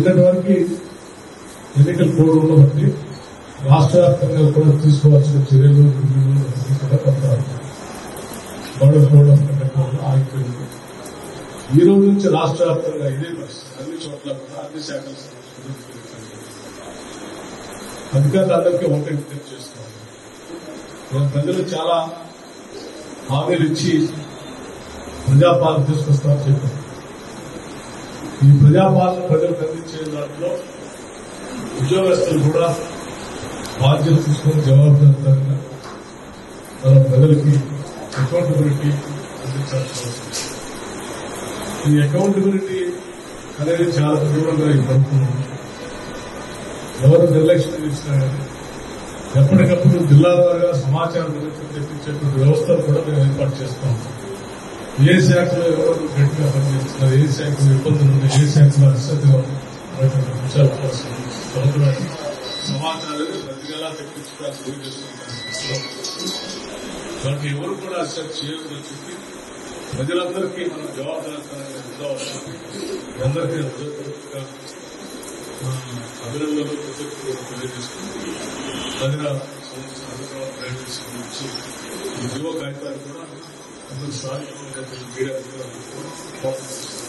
నిన్నటి వరకు ఎన్నికల కోడ్ ఉండబట్టి రాష్ట్ర వ్యాప్తంగా కూడా తీసుకోవాల్సిన చర్యలు రివ్యూలు అన్ని కూడా కొంత మోడల్ కోడ్ ఆఫ్ కండక్ట్ ఆగిపోయింది ఈ రోజు నుంచి రాష్ట్ర వ్యాప్తంగా ఇదే పరిస్థితి అన్ని చోట్ల కూడా అన్ని శాఖల సంబంధించిన అధికారులందరికీ ఒకటే విజ్ఞప్తి చేస్తున్నాం నేను ప్రజలు చాలా హామీలు ఇచ్చి ప్రజాపాలన తీసుకొస్తామని చెప్పారు ఈ ప్రజాపాలన ప్రజలకు అందించే దాంట్లో ఉద్యోగస్తులు కూడా బాధ్యత తీసుకుని జవాబుదారితంగా మన ప్రజలకి అకౌంటబిలిటీ అందించాల్సిన అవసరం ఉంది. ఈ అకౌంటబిలిటీ అనేది చాలా తీవ్రంగా ఈ ప్రభుత్వం ఉంది. ఎవరు నిర్లక్ష్యం చేసినా కానీ ఎప్పటికప్పుడు జిల్లా ద్వారా సమాచారం నిరంతరం తెప్పించేటువంటి వ్యవస్థలు కూడా మేము ఏర్పాటు చేస్తాం ఏ శాఖలో ఎవరు గట్టిగా పనిచేస్తున్నారు ఏ శాఖలో ఇబ్బందులు ఉన్నాయి ఏ శాఖలో అశ్రద్ధగా ఉన్నటువంటి అంశాల కోసం ప్రభుత్వాన్ని సమాచారాన్ని ప్రతిగా తెప్పించుకోవాల్సి చేస్తున్నారు కాబట్టి ఎవరు కూడా అశ్రద్ధ చేయకూడదని చెప్పి ప్రజలందరికీ మనం జవాబుదారితనంగా ఉండాల్సింది అందరికీ హృదయపూర్వకంగా ఆ, అభినందనలు కృతజ్ఞతలు తెలియజేసుకుంటూ ప్రజల సంస్థ హైదరాబాద్ ప్రైవేట్ సంబంధించి ఈ యువ కాగితాలు కూడా అందరూ సాధించిన మీడియా కూడా